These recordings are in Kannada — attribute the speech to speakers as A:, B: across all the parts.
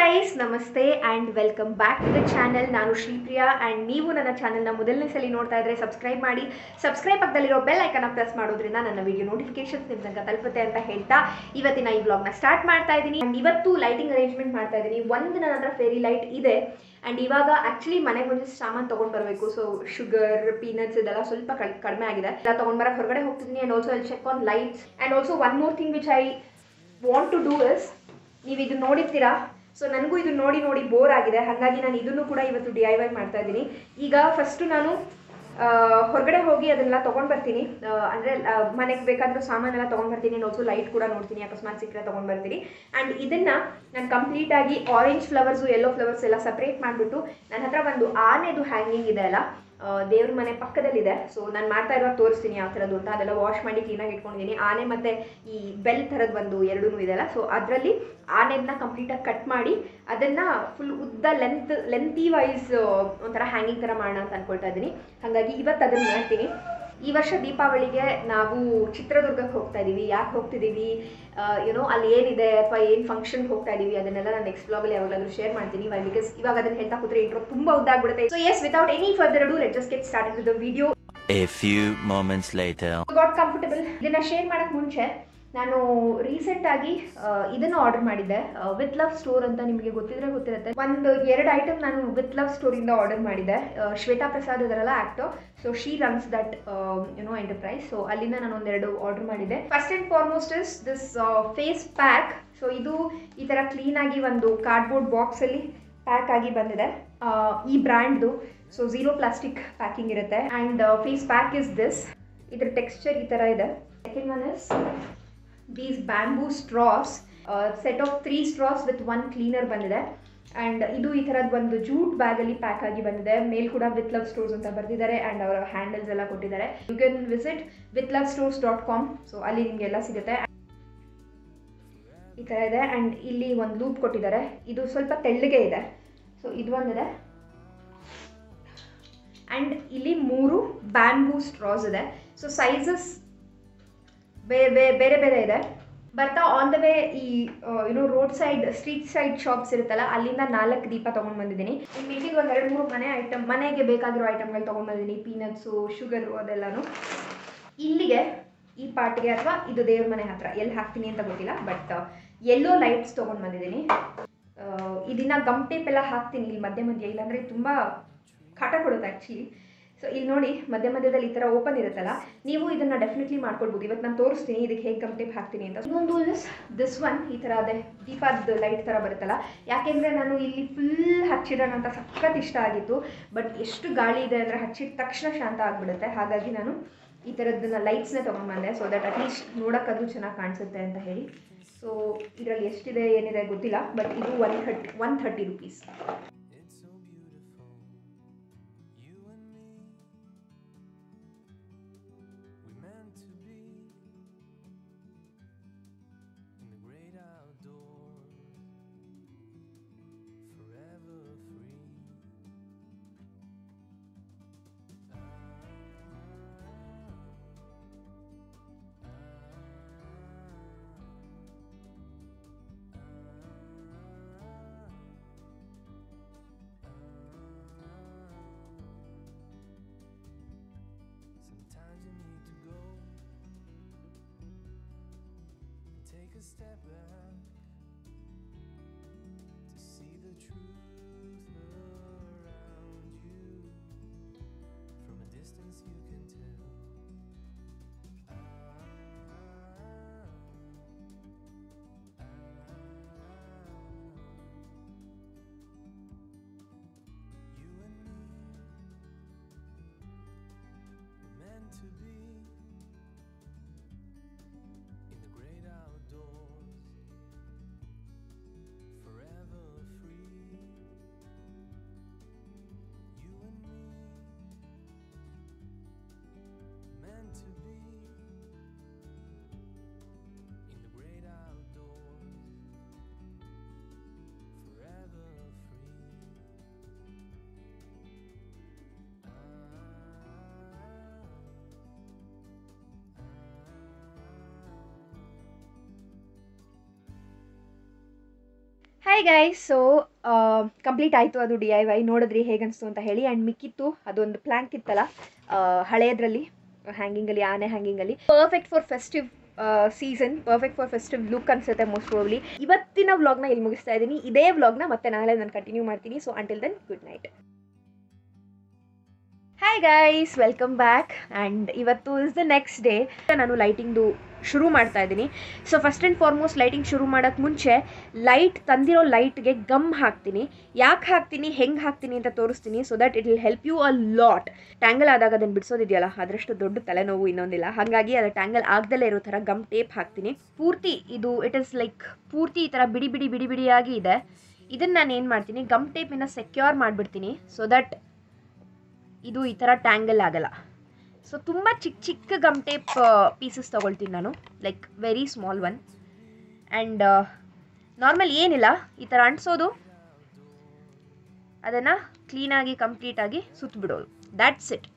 A: ಗೈಸ್ ನಮಸ್ತೆ and welcome back to the channel ನಾನು ಶ್ರೀಪ್ರಿಯಾ ಆ್ಯಂಡ್ ನೀವು ನನ್ನ ಚಾನಲ್ನ ಮೊದಲನೇ ಸಲ ನೋಡ್ತಾ ಇದ್ರೆ ಸಬ್ಸ್ಕ್ರೈಬ್ ಮಾಡಿ ಸಬ್ಸ್ಕ್ರೈಬ್ ಪಕ್ಕದಲ್ಲಿರೋ ಬೆಲ್ ಐಕನ್ನ ಪ್ರೆಸ್ ಮಾಡೋದ್ರಿಂದ ನನ್ನ ವಿಡಿಯೋ ನೋಟಿಫಿಕೇಶನ್ಸ್ ನಿಮ್ಮ ತನಕ ತಲುಪುತ್ತೆ ಅಂತ ಹೇಳ್ತಾ ಇವತ್ತಿನ ಈ ವ್ಲಾಗ್ನ ಸ್ಟಾರ್ಟ್ ಮಾಡ್ತಾ ಇದ್ದೀನಿ ಆ್ಯಂಡ್ ಇವತ್ತು ಲೈಟಿಂಗ್ ಅರೇಂಜ್ಮೆಂಟ್ ಮಾಡ್ತಾ ಇದ್ದೀನಿ ಒಂದು ನನ್ನ ಹತ್ರ ಫೇರಿ ಲೈಟ್ ಇದೆ ಆ್ಯಂಡ್ ಇವಾಗ ಆ್ಯಕ್ಚುಲಿ ಮನೆಗೆ ಒಂದಿಷ್ಟು ಸಾಮಾನು ತೊಗೊಂಡು ಬರಬೇಕು ಸೊ ಶುಗರ್ ಪೀನಟ್ಸ್ ಇದೆಲ್ಲ ಸ್ವಲ್ಪ ಕಡ್- ಕಡಿಮೆ ಆಗಿದೆ ಎಲ್ಲ ತೊಗೊಂಡು ಬರೋಕೆ ಹೊರಗಡೆ ಹೋಗ್ತಿದ್ದೀನಿ and also I check on lights and also one more thing which I want to do is ನೀವು ಇದು ನೋಡಿರ್ತೀರಾ ಸೊ ನನಗೂ ಇದು ನೋಡಿ ನೋಡಿ ಬೋರ್ ಆಗಿದೆ ಹಾಗಾಗಿ ನಾನು ಇದನ್ನು ಕೂಡ ಇವತ್ತು ಡಿ ಐ ವೈ ಮಾಡ್ತಾ ಇದ್ದೀನಿ ಈಗ ಫಸ್ಟು ನಾನು ಆ, ಹೊರಗಡೆ ಹೋಗಿ ಅದನ್ನೆಲ್ಲ ತೊಗೊಂಡು ಬರ್ತೀನಿ ಆ, ಅಂದರೆ ಮನೆಗೆ ಬೇಕಾದರೂ ಸಾಮಾನೆಲ್ಲ ತೊಗೊಂಡು ಬರ್ತೀನಿ ಆಲ್ಸೋ ಲೈಟ್ ಕೂಡ ನೋಡ್ತೀನಿ ಅಕಸ್ಮಾತ್ ಸಿಕ್ಕರೆ ತೊಗೊಂಡು ಬರ್ತೀನಿ ಆ್ಯಂಡ್ ಇದನ್ನು ನಾನು ಕಂಪ್ಲೀಟಾಗಿ ಆರೆಂಜ್ ಫ್ಲವರ್ಸು ಯೆಲ್ಲೋ ಫ್ಲವರ್ಸ್ ಎಲ್ಲ ಸಪ್ರೇಟ್ ಮಾಡಿಬಿಟ್ಟು ನನ್ನ ಹತ್ರ ಒಂದು ಆನೆದು ಹ್ಯಾಂಗಿಂಗ್ ಇದೆ ಅಲ್ಲ ಆ, ದೇವ್ರ ಮನೆ ಪಕ್ಕದಲ್ಲಿದೆ ಸೊ ನಾನು ಮಾಡ್ತಾ ಇರೋ ತೋರಿಸ್ತೀನಿ ಯಾವ ಥರದ್ದು ಅಂತ ಅದೆಲ್ಲ ವಾಶ್ ಮಾಡಿ ಕ್ಲೀನಾಗಿ ಇಟ್ಕೊಂಡಿದ್ದೀನಿ ಆನೆ ಮತ್ತು ಈ ಬೆಲ್ ಥರದ್ದು ಒಂದು ಎರಡೂ ಇದೆಯಲ್ಲ ಸೊ ಅದರಲ್ಲಿ ಆನೆದನ್ನ ಕಂಪ್ಲೀಟಾಗಿ ಕಟ್ ಮಾಡಿ ಅದನ್ನು ಫುಲ್ ಉದ್ದ ಲೆಂತ್ ಲೆಂತಿ ವೈಸ್ ಒಂಥರ ಹ್ಯಾಂಗಿಂಗ್ ಥರ ಮಾಡೋಣ ಅಂತ ಅನ್ಕೊಳ್ತಾ ಇದ್ದೀನಿ ಹಾಗಾಗಿ ಇವತ್ತು ಅದನ್ನು ಮಾಡ್ತೀನಿ ಈ ವರ್ಷ ದೀಪಾವಳಿಗೆ ನಾವು ಚಿತ್ರದುರ್ಗಕ್ಕೆ ಹೋಗ್ತಾ ಇದ್ದೀವಿ ಯಾಕೆ ಹೋಗ್ತಿದ್ದೀವಿ ಏನೋ ಅಲ್ಲಿ ಏನಿದೆ ಅಥವಾ ಏನು ಫಂಕ್ಷನ್ಗೆ ಹೋಗ್ತಾ ಇದ್ದೀವಿ ಅದನ್ನೆಲ್ಲ ನಾನು ನೆಕ್ಸ್ಟ್ ಬ್ಲಾಗಲ್ಲಿ ಯಾವಾಗಲಾದ್ರೂ ಶೇರ್ ಮಾಡ್ತೀನಿ ವೈ ಬಿಕಾಸ್ ಇವಾಗ ಅದನ್ನ ಹೇಳ್ತಾ ಕೂತ್ರೆ ಇಂಟ್ರೋ ತುಂಬ ಉದ್ದಾಗ್ಬಿಡುತ್ತೆ so yes without any further do let just get start with the video
B: A few moments later.
A: Got comfortable ಇದನ್ನ ಶೇರ್ ಮಾಡಕ್ ಮುಂಚೆ ನಾನು ರೀಸೆಂಟ್ ಆಗಿ ಆ, ಇದನ್ನ ಆರ್ಡರ್ ಮಾಡಿದ್ದೆ ವಿತ್ ಲವ್ ಸ್ಟೋರ್ ಅಂತ ನಿಮಗೆ ಗೊತ್ತಿದ್ರೆ ಗೊತ್ತಿರುತ್ತೆ ಒಂದು ಎರಡು ಐಟಮ್ ನಾನು ವಿತ್ ಲವ್ ಸ್ಟೋರಿಂದ ಆರ್ಡರ್ ಮಾಡಿದ್ದೆ ಆ, ಶ್ವೇತಾ ಪ್ರಸಾದ್ ಇದರಲ್ಲ actor so she runs that you know enterprise so ಅಲ್ಲಿಂದ ನಾನು ಒಂದೆರಡು ಆರ್ಡರ್ ಮಾಡಿದ್ದೆ first and foremost is this face pack so ಇದು ಈ ಥರ ಕ್ಲೀನ್ ಆಗಿ ಒಂದು ಕಾರ್ಡ್ಬೋರ್ಡ್ ಬಾಕ್ಸಲ್ಲಿ ಪ್ಯಾಕ್ ಆಗಿ ಬಂದಿದೆ ಆ, ಈ ಬ್ರ್ಯಾಂಡ್ದು ಸೊ ಝೀರೋ ಪ್ಲಾಸ್ಟಿಕ್ ಪ್ಯಾಕಿಂಗ್ ಇರುತ್ತೆ and face pack is this ಇದ್ರ ಟೆಕ್ಸ್ಚರ್ ಈ ಥರ ಇದೆ second one is these bamboo straws set of three straws with one cleaner ಬಂದಿದೆ ಆ್ಯಂಡ್ ಇದು ಈ ಥರದ್ದು ಒಂದು ಜೂಟ್ ಬ್ಯಾಗಲ್ಲಿ ಪ್ಯಾಕ್ ಆಗಿ ಬಂದಿದೆ ಮೇಲ್ ಕೂಡ ವಿತ್ ಲವ್ ಸ್ಟೋರ್ಸ್ ಅಂತ ಬರೆದಿದ್ದಾರೆ ಆ್ಯಂಡ್ ಅವರ ಹ್ಯಾಂಡಲ್ಸ್ ಎಲ್ಲ ಕೊಟ್ಟಿದ್ದಾರೆ you can visit with love stores dot com so ಅಲ್ಲಿ ನಿಮಗೆಲ್ಲ ಸಿಗುತ್ತೆ ಈ ಥರ ಇದೆ ಆ್ಯಂಡ್ ಇಲ್ಲಿ ಒಂದು ಲೂಪ್ ಕೊಟ್ಟಿದ್ದಾರೆ ಇದು ಸ್ವಲ್ಪ ತೆಳ್ಳಗೆ ಇದೆ ಸೊ ಇದು ಒಂದಿದೆ ಆ್ಯಂಡ್ ಇಲ್ಲಿ ಮೂರು ಬ್ಯಾಂಬೂ ಸ್ಟ್ರಾಸ್ ಇದೆ ಸೊ ಸೈಜಸ್ ಬೇರೆ ಬೇರೆ ಬೇರೆ ಇದೆ ಬರ್ತಾ ಆನ್ ದ ವೇ ಈ you know road side street side shops ಇರುತ್ತಲ್ಲ ಅಲ್ಲಿಂದ ನಾಲ್ಕು ದೀಪ ತೊಗೊಂಡು ಬಂದಿದ್ದೀನಿ ಇನ್ನು ಮಿಕ್ಕಿದ ಒಂದು ಎರಡು ಮೂರು ಮನೆ ಐಟಮ್ ಮನೆಗೆ ಬೇಕಾಗಿರೋ ಐಟಮ್ಗಳು ತೊಗೊಂಡು ಬಂದಿದ್ದೀನಿ ಪೀನಟ್ಸು ಶುಗರು ಅದೆಲ್ಲನೂ ಇಲ್ಲಿಗೆ ಈ ಪಾರ್ಟ್ಗೆ ಅಥವಾ ಇದು ದೇವ್ರ ಮನೆ ಹತ್ರ ಎಲ್ಲಿ ಹಾಕ್ತೀನಿ ಅಂತ ಗೊತ್ತಿಲ್ಲ ಬಟ್ ಎಲ್ಲೋ ಲೈಟ್ಸ್ ತೊಗೊಂಡು ಬಂದಿದ್ದೀನಿ ಆ, ಇದನ್ನ ಗಮ್ ಟೇಪ್ ಎಲ್ಲ ಹಾಕ್ತೀನಿ ಇಲ್ಲಿ ಮಧ್ಯ ಮಧ್ಯ ಇಲ್ಲಾಂದರೆ ತುಂಬ ಕಾಟ ಕೊಡುತ್ತೆ ಆ್ಯಕ್ಚುಲಿ ಸೊ ಇಲ್ಲಿ ನೋಡಿ ಮಧ್ಯ ಮಧ್ಯದಲ್ಲಿ ಈ ಥರ ಓಪನ್ ಇರುತ್ತಲ್ಲ ನೀವು ಇದನ್ನ ಡೆಫಿನೆಟ್ಲಿ ಮಾಡ್ಕೊಳ್ಬೋದು ಇವತ್ತು ನಾನು ತೋರಿಸ್ತೀನಿ ಇದಕ್ಕೆ ಹೇಗೆ ಗಮ್ ಟೇಪ್ ಹಾಕ್ತೀನಿ ಅಂತ ಇನ್ನೊಂದು ಇಸ್ ದಿಸ್ ಒನ್ ಈ ಥರ ಅದೇ ದೀಪದ ಲೈಟ್ ಥರ ಬರುತ್ತಲ್ಲ ಯಾಕೆಂದರೆ ನಾನು ಇಲ್ಲಿ ಫುಲ್ ಹಚ್ಚಿಡೋಣ ಅಂತ ಸಖತ್ ಇಷ್ಟ ಆಗಿತ್ತು ಬಟ್ ಎಷ್ಟು ಗಾಳಿ ಇದೆ ಅಂದರೆ ಹಚ್ಚಿದ ತಕ್ಷಣ ಶಾಂತ ಆಗಿಬಿಡುತ್ತೆ ಹಾಗಾಗಿ ನಾನು ಈ ಥರದ್ದನ್ನ ಲೈಟ್ಸ್ನೇ ತೊಗೊಂಡು ಬಂದೆ ಸೊ ದಟ್ ಅಟ್ಲೀಸ್ಟ್ ನೋಡೋಕ್ಕದು ಚೆನ್ನಾಗಿ ಕಾಣಿಸುತ್ತೆ ಅಂತ ಹೇಳಿ ಸೊ ಇದರಲ್ಲಿ ಎಷ್ಟಿದೆ ಏನಿದೆ ಗೊತ್ತಿಲ್ಲ ಬಟ್ ಇದು one thirty one thirty rupees
C: It's so beautiful, you and me. We meant to be in the great outdoors, forever free. Sometimes you need to go and take a step back to see the truth around you. From a distance, you can tell. You and me were meant to be in the great outdoors, forever free. You and me, meant to be in the great outdoors, forever free. Ah.
A: Hi guys so complete ಆಯಿತು ಅದು ಡಿ ಐ ವೈ ನೋಡಿದ್ರಿ ಹೇಗನ್ನಿಸ್ತು ಅಂತ ಹೇಳಿ ಆ್ಯಂಡ್ ಮಿಕ್ಕಿತ್ತು ಅದೊಂದು ಪ್ಲ್ಯಾಂಕ್ ಇತ್ತಲ್ಲ ಆ, ಹಳೆಯದ್ರಲ್ಲಿ ಹ್ಯಾಂಗಿಂಗಲ್ಲಿ ಆನೆ ಹ್ಯಾಂಗಿಂಗಲ್ಲಿ perfect for festive season perfect for festive look ಅನ್ಸುತ್ತೆ ಮೋಸ್ಟ್ ಪ್ರಾಬ್ಲಿ ಇವತ್ತಿನ ವ್ಲಾಗ್ನ ಇಲ್ಲಿ ಮುಗಿಸ್ತಾ ಇದ್ದೀನಿ ಇದೇ ವ್ಲಾಗ್ನ ಮತ್ತೆ ನಾಳೆ ನಾನು ಕಂಟಿನ್ಯೂ ಮಾಡ್ತೀನಿ so until then good night hi guys welcome back and ಇವತ್ತು ಇಸ್ ದ ನೆಕ್ಸ್ಟ್ ಡೇ ನಾನು ಲೈಟಿಂಗ್ದು ಶುರು ಮಾಡ್ತಾ ಇದ್ದೀನಿ so first and foremost lighting ಶುರು ಮಾಡೋಕ್ಕೆ ಮುಂಚೆ ಲೈಟ್ ತಂದಿರೋ ಲೈಟ್ಗೆ ಗಮ್ ಹಾಕ್ತೀನಿ ಯಾಕೆ ಹಾಕ್ತೀನಿ ಹೆಂಗೆ ಹಾಕ್ತೀನಿ ಅಂತ ತೋರಿಸ್ತೀನಿ so that it will help you a lot tangle ಆದಾಗ ಅದನ್ನು ಬಿಡಿಸೋದಿದೆಯಲ್ಲ ಅದರಷ್ಟು ದೊಡ್ಡ ತಲೆನೋವು ಇನ್ನೊಂದಿಲ್ಲ ಹಾಗಾಗಿ ಅದು ಟ್ಯಾಂಗಲ್ ಆಗದಲ್ಲೇ ಇರೋ ಥರ ಗಮ್ ಟೇಪ್ ಹಾಕ್ತೀನಿ ಪೂರ್ತಿ ಇದು ಇಟ್ ಇಸ್ ಲೈಕ್ ಪೂರ್ತಿ ಈ ಥರ ಬಿಡಿ ಬಿಡಿ ಬಿಡಿ ಬಿಡಿಯಾಗಿ ಇದೆ ಇದನ್ನು ನಾನು ಏನು ಮಾಡ್ತೀನಿ ಗಮ್ ಟೇಪಿನ ಸೆಕ್ಯೂರ್ ಮಾಡಿಬಿಡ್ತೀನಿ ಸೊ ದಟ್ ಇದು ಈ ಥರ ಟ್ಯಾಂಗಲ್ ಆಗಲ್ಲ ಸೊ ತುಂಬ ಚಿಕ್ಕ ಚಿಕ್ಕ ಗಮ್ ಟೇಪ್ ಪೀಸಸ್ ತೊಗೊಳ್ತೀನಿ ನಾನು like very small one and normal ಏನಿಲ್ಲ ಈ ಥರ ಅಂಟಿಸೋದು ಅದನ್ನು ಕ್ಲೀನಾಗಿ ಕಂಪ್ಲೀಟಾಗಿ ಸುತ್ತಬಿಡೋದು ದ್ಯಾಟ್ಸ್ ಇಟ್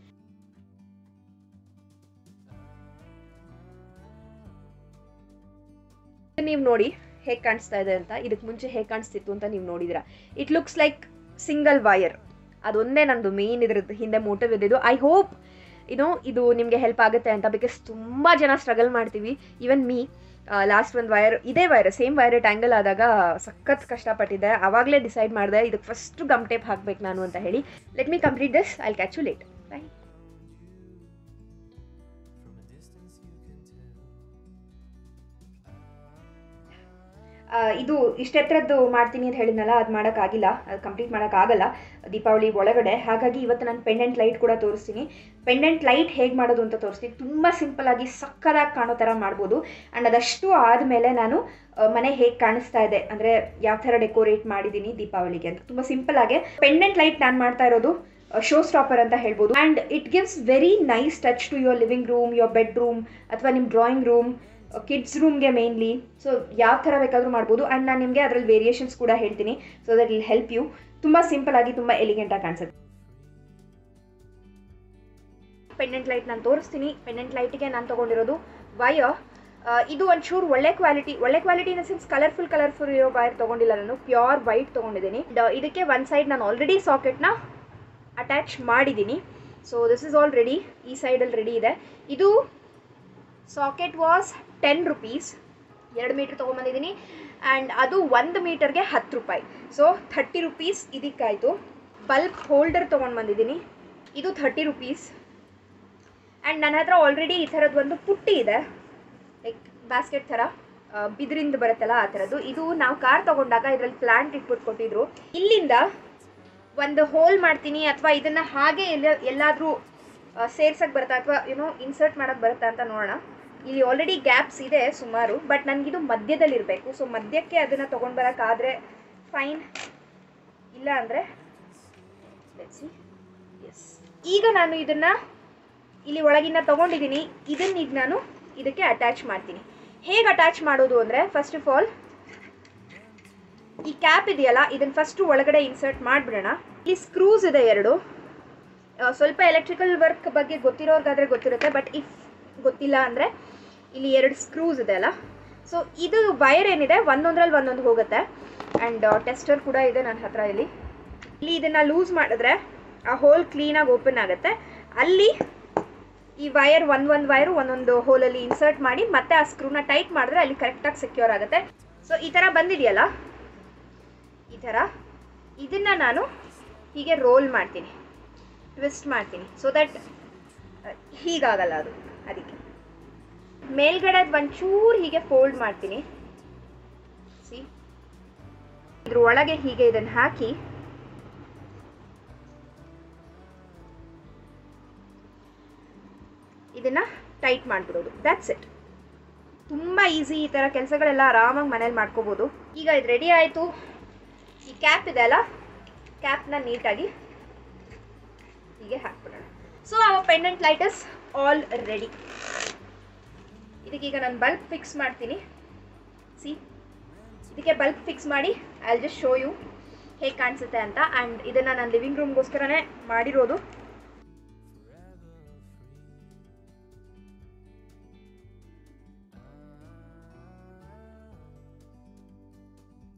A: ನೀವು ನೋಡಿ ಹೇಗೆ ಕಾಣಿಸ್ತಾ ಇದೆ ಅಂತ ಇದಕ್ಕೆ ಮುಂಚೆ ಹೇಗೆ ಕಾಣಿಸ್ತಿತ್ತು ಅಂತ ನೀವು ನೋಡಿದಿರ it looks like single wire ಅದೊಂದೇ ನಂದು ಮೇನ್ ಇದ್ರದ್ದು ಹಿಂದೆ ಮೋಟಿವ್ ಇದ್ದಿದ್ದು ಐ ಹೋಪ್ ಏನೋ ಇದು ನಿಮಗೆ ಹೆಲ್ಪ್ ಆಗುತ್ತೆ ಅಂತ ಬಿಕಾಸ್ ತುಂಬ ಜನ ಸ್ಟ್ರಗಲ್ ಮಾಡ್ತೀವಿ ಈವನ್ ಮೀ ಲಾಸ್ಟ್ ಒಂದು ವೈರ್ ಇದೇ ವೈರ್ ಸೇಮ್ ವೈರ್ ಟ್ಯಾಂಗಲ್ ಆದಾಗ ಸಖತ್ ಕಷ್ಟಪಟ್ಟಿದ್ದೆ ಆವಾಗಲೇ ಡಿಸೈಡ್ ಮಾಡಿದೆ ಇದಕ್ಕೆ ಫಸ್ಟ್ ಗಮ್ ಟೇಪ್ ಹಾಕ್ಬೇಕು ನಾನು ಅಂತ ಹೇಳಿ let me complete this I catch you late bye
C: From a distance you can tell.
A: ಆ, ಇದು ಇಷ್ಟೆತ್ತರದ್ದು ಮಾಡ್ತೀನಿ ಅಂತ ಹೇಳಿದ್ನಲ್ಲ ಅದು ಮಾಡೋಕ್ಕಾಗಿಲ್ಲ ಅದು ಕಂಪ್ಲೀಟ್ ಮಾಡೋಕ್ಕಾಗಲ್ಲ ದೀಪಾವಳಿ ಒಳಗಡೆ ಹಾಗಾಗಿ ಇವತ್ತು ನಾನು ಪೆಂಡೆಂಟ್ ಲೈಟ್ ಕೂಡ ತೋರಿಸ್ತೀನಿ ಪೆಂಡೆಂಟ್ ಲೈಟ್ ಹೇಗೆ ಮಾಡೋದು ಅಂತ ತೋರಿಸ್ತೀನಿ ತುಂಬ ಸಿಂಪಲಾಗಿ ಸಕ್ಕದಾಗಿ ಕಾಣೋ ಥರ ಮಾಡ್ಬೋದು ಆ್ಯಂಡ್ ಅದಷ್ಟು ಆದಮೇಲೆ ನಾನು ಆ, ಮನೆ ಹೇಗೆ ಕಾಣಿಸ್ತಾ ಇದೆ ಅಂದರೆ ಯಾವ ಥರ ಡೆಕೋರೇಟ್ ಮಾಡಿದ್ದೀನಿ ದೀಪಾವಳಿಗೆ ಅಂತ ತುಂಬ ಸಿಂಪಲಾಗೆ ಪೆಂಡೆಂಟ್ ಲೈಟ್ ನಾನು ಮಾಡ್ತಾ ಇರೋದು ಶೋ ಸ್ಟಾಪರ್ ಅಂತ ಹೇಳ್ಬೋದು and it gives very nice touch to your living room your bedroom ಅಥವಾ ನಿಮ್ಮ ಡ್ರಾಯಿಂಗ್ ರೂಮ್ ಕಿಡ್ಸ್ ರೂಮ್ಗೆ ಮೇನ್ಲಿ ಸೊ ಯಾವ ಥರ ಬೇಕಾದರೂ ಮಾಡ್ಬೋದು ಆ್ಯಂಡ್ ನಾನು ನಿಮಗೆ ಅದರಲ್ಲಿ ವೇರಿಯೇಷನ್ಸ್ ಕೂಡ ಹೇಳ್ತೀನಿ so that will help you ತುಂಬ ಸಿಂಪಲ್ ಆಗಿ ತುಂಬ ಎಲಿಗೆಂಟಾಗಿ ಕಾಣಿಸುತ್ತೆ ಪೆಂಡೆಂಟ್ ಲೈಟ್ ನಾನು ತೋರಿಸ್ತೀನಿ ಪೆಂಡೆಂಟ್ ಲೈಟಿಗೆ ನಾನು ತೊಗೊಂಡಿರೋದು ವಯರ್ ಇದು ಒಂಚೂರು ಒಳ್ಳೆ ಕ್ವಾಲಿಟಿ ಒಳ್ಳೆ quality in sense colourful colourful ಇರೋ ವೈರ್ ತೊಗೊಂಡಿಲ್ಲ ನಾನು ಪ್ಯೂರ್ ವೈಟ್ ತೊಗೊಂಡಿದ್ದೀನಿ ಡ- ಇದಕ್ಕೆ ಒನ್ ಸೈಡ್ ನಾನು ಆಲ್ರೆಡಿ ಸಾಕೆಟ್ನ ಅಟ್ಯಾಚ್ ಮಾಡಿದ್ದೀನಿ so this is already ಈ ಸೈಡಲ್ಲಿ ರೆಡಿ ಇದೆ ಇದು ಸಾಕೆಟ್ ವಾಸ್ ಟೆನ್ ರುಪೀಸ್ ಎರಡು ಮೀಟ್ರ್ ತೊಗೊಂಬಂದಿದ್ದೀನಿ ಆ್ಯಂಡ್ ಅದು ಒಂದು ಮೀಟರ್ಗೆ ಹತ್ತು ರೂಪಾಯಿ ಸೊ ಥರ್ಟಿ ರುಪೀಸ್ ಇದಕ್ಕಾಯಿತು ಬಲ್ಬ್ ಹೋಲ್ಡರ್ ತೊಗೊಂಡು ಬಂದಿದ್ದೀನಿ ಇದು ಥರ್ಟಿ ರುಪೀಸ್ ಆ್ಯಂಡ್ ನನ್ನ ಹತ್ರ ಆಲ್ರೆಡಿ ಈ ಥರದ್ದು ಒಂದು ಪುಟ್ಟಿ ಇದೆ ಲೈಕ್ ಬ್ಯಾಸ್ಕೆಟ್ ಥರ ಆ, ಬಿದಿರಿಂದ ಬರುತ್ತಲ್ಲ ಆ ಥರದ್ದು ಇದು ನಾವು ಕಾರ್ ತೊಗೊಂಡಾಗ ಇದರಲ್ಲಿ ಪ್ಲಾಂಟ್ ಇಟ್ಬಿಟ್ಟು ಕೊಟ್ಟಿದ್ರು ಇಲ್ಲಿಂದ ಒಂದು ಹೋಲ್ ಮಾಡ್ತೀನಿ ಅಥವಾ ಇದನ್ನು ಹಾಗೆ ಎಲ್ಲ ಎಲ್ಲಾದರೂ ಸೇರ್ಸಕ್ಕೆ ಬರುತ್ತಾ ಅಥವಾ ಏನೋ ಇನ್ಸರ್ಟ್ ಮಾಡೋಕ್ಕೆ ಬರುತ್ತಾ ಅಂತ ನೋಡೋಣ ಇಲ್ಲಿ ಆಲ್ರೆಡಿ ಗ್ಯಾಪ್ಸ್ ಇದೆ ಸುಮಾರು ಬಟ್ ನನಗಿದು ಮಧ್ಯದಲ್ಲಿರಬೇಕು ಸೊ ಮಧ್ಯಕ್ಕೆ ಅದನ್ನು ತೊಗೊಂಡು ಬರೋಕ್ಕಾದರೆ ಫೈನ್ ಇಲ್ಲ ಅಂದರೆ ಎಸ್ ಈಗ ನಾನು ಇದನ್ನು ಇಲ್ಲಿ ಒಳಗಿಂದ ತೊಗೊಂಡಿದ್ದೀನಿ ಇದನ್ನ ಈಗ ನಾನು ಇದಕ್ಕೆ ಅಟ್ಯಾಚ್ ಮಾಡ್ತೀನಿ ಹೇಗೆ ಅಟ್ಯಾಚ್ ಮಾಡೋದು ಅಂದರೆ ಫಸ್ಟ್ ಆಫ್ ಆಲ್ ಈ ಕ್ಯಾಪ್ ಇದೆಯಲ್ಲ ಇದನ್ನು ಫಸ್ಟು ಒಳಗಡೆ ಇನ್ಸರ್ಟ್ ಮಾಡಿಬಿಡೋಣ ಇಲ್ಲಿ ಸ್ಕ್ರೂಸ್ ಇದೆ ಎರಡು ಆ, ಸ್ವಲ್ಪ ಎಲೆಕ್ಟ್ರಿಕಲ್ ವರ್ಕ್ ಬಗ್ಗೆ ಗೊತ್ತಿರೋರ್ಗಾದ್ರೆ ಗೊತ್ತಿರುತ್ತೆ ಬಟ್ ಇಫ್ ಗೊತ್ತಿಲ್ಲ ಅಂದರೆ ಇಲ್ಲಿ ಎರಡು ಸ್ಕ್ರೂಸ್ ಇದೆ ಅಲ್ಲ ಸೊ ಇದು ವೈರ್ ಏನಿದೆ ಒಂದೊಂದ್ರಲ್ಲಿ ಒಂದೊಂದು ಹೋಗುತ್ತೆ ಆ್ಯಂಡ್ ಟೆಸ್ಟರ್ ಕೂಡ ಇದೆ ನನ್ನ ಹತ್ರ ಇಲ್ಲಿ ಇಲ್ಲಿ ಇದನ್ನು ಲೂಸ್ ಮಾಡಿದ್ರೆ ಆ ಹೋಲ್ ಕ್ಲೀನಾಗಿ ಓಪನ್ ಆಗುತ್ತೆ ಅಲ್ಲಿ ಈ ವೈರ್ ಒಂದು ಒಂದು ವೈರು ಒಂದೊಂದು ಹೋಲಲ್ಲಿ ಇನ್ಸರ್ಟ್ ಮಾಡಿ ಮತ್ತೆ ಆ ಸ್ಕ್ರೂನ ಟೈಟ್ ಮಾಡಿದ್ರೆ ಅಲ್ಲಿ ಕರೆಕ್ಟಾಗಿ ಸೆಕ್ಯೂರ್ ಆಗುತ್ತೆ ಸೊ ಈ ಥರ ಬಂದಿದೆಯಲ್ಲ ಈ ಥರ ಇದನ್ನು ನಾನು ಹೀಗೆ ರೋಲ್ ಮಾಡ್ತೀನಿ ಟ್ವಿಸ್ಟ್ ಮಾಡ್ತೀನಿ ಸೊ ದಟ್ ಹೀಗಾಗಲ್ಲ ಅದು ಅದಕ್ಕೆ ಮೇಲ್ಗಡೆ ಒಂಚೂರು ಹೀಗೆ ಫೋಲ್ಡ್ ಮಾಡ್ತೀನಿ ಸಿ ಇದ್ರ ಒಳಗೆ ಹೀಗೆ ಇದನ್ನು ಹಾಕಿ ಇದನ್ನು ಟೈಟ್ ಮಾಡಿಬಿಡೋದು ದ್ಯಾಟ್ಸ್ ಇಟ್ ತುಂಬ ಈಸಿ ಈ ಥರ ಕೆಲಸಗಳೆಲ್ಲ ಆರಾಮಾಗಿ ಮನೇಲಿ ಮಾಡ್ಕೋಬೋದು ಈಗ ಇದು ರೆಡಿ ಆಯಿತು ಈ ಕ್ಯಾಪ್ ಇದೆ ಅಲ್ಲ ಕ್ಯಾಪ್ನ ನೀಟಾಗಿ ಹೀಗೆ ಹಾಕ್ಬಿಡೋಣ ಸೊ ಅವ pendant light is already ಇದಕ್ಕೀಗ ನಾನು ಬಲ್ಬ್ ಫಿಕ್ಸ್ ಮಾಡ್ತೀನಿ ಸಿ ಇದಕ್ಕೆ ಬಲ್ಬ್ ಫಿಕ್ಸ್ ಮಾಡಿ ಐ ಜಸ್ಟ್ ಶೋ ಯು ಹೇಗೆ ಕಾಣಿಸುತ್ತೆ ಅಂತ ಆ್ಯಂಡ್ ಇದನ್ನು ನಾನು ಲಿವಿಂಗ್ ರೂಮ್ಗೋಸ್ಕರನೇ ಮಾಡಿರೋದು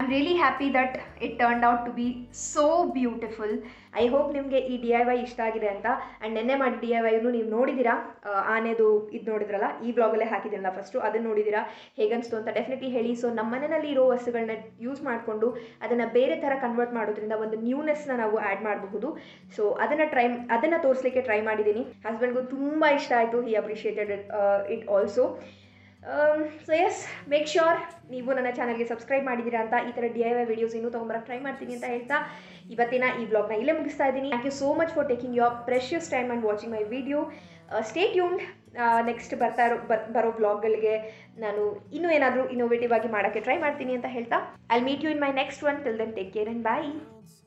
A: I'm really happy that it turn out to be so beautiful I hope ನಿಮಗೆ ಈ ಡಿ ಐ ವೈ ಇಷ್ಟ ಆಗಿದೆ ಅಂತ ಆ್ಯಂಡ್ ನೆನ್ನೆ ಮಾಡಿ ಡಿ ಐ ವೈನು ನೀವು ನೋಡಿದ್ದೀರಾ ಆ, ಆನೆದು ಇದು ನೋಡಿದ್ರಲ್ಲ ಈ ಬ್ಲಾಗಲ್ಲೇ ಹಾಕಿದ್ದೀನಲ್ಲ ಫಸ್ಟು ಅದನ್ನು ನೋಡಿದ್ದೀರಾ ಹೇಗನ್ನಿಸ್ತು ಅಂತ ಡೆಫಿನೆಟ್ಲಿ ಹೇಳಿ ಸೊ ನಮ್ಮ ಮನೆಯಲ್ಲಿ ಇರೋ ವಸ್ತುಗಳನ್ನ ಯೂಸ್ ಮಾಡಿಕೊಂಡು ಅದನ್ನು ಬೇರೆ ಥರ ಕನ್ವರ್ಟ್ ಮಾಡೋದ್ರಿಂದ ಒಂದು ನ್ಯೂನೆಸ್ನ ನಾವು ಆ್ಯಡ್ ಮಾಡಬಹುದು ಸೊ ಅದನ್ನು ಟ್ರೈ ಅದನ್ನು ತೋರಿಸ್ಲಿಕ್ಕೆ ಟ್ರೈ ಮಾಡಿದ್ದೀನಿ ಹಸ್ಬೆಂಡ್ಗೂ ತುಂಬ ಇಷ್ಟ ಆಯಿತು he appreciated it it also so yes make sure ನೀವು ನನ್ನ ಚಾನಲ್ಗೆ ಸಬ್ಸ್ಕ್ರೈಬ್ ಮಾಡಿದ್ದೀರಾ ಅಂತ ಈ ಥರ ಡಿ ಐ ವೈ ವಿಡಿಯೋಸ್ ಇನ್ನೂ ತೊಗೊಂಬರಕ್ಕೆ ಟ್ರೈ ಮಾಡ್ತೀನಿ ಅಂತ ಹೇಳ್ತಾ ಇವತ್ತಿನ ಈ ಬ್ಲಾಗ್ನ ಇಲ್ಲೇ ಮುಗಿಸ್ತಾ ಇದ್ದೀನಿ thank you so much for taking your precious time and watching my video stay tuned next ಬರ್ತಾ ಇರೋ ಬರ್ ಬರೋ ಬ್ಲಾಗ್ಗಳಿಗೆ ನಾನು ಇನ್ನೂ ಏನಾದರೂ ಇನೋವೇಟಿವ್ ಆಗಿ ಮಾಡೋಕ್ಕೆ ಟ್ರೈ ಮಾಡ್ತೀನಿ ಅಂತ ಹೇಳ್ತಾ I meet you in my next one till then take care and bye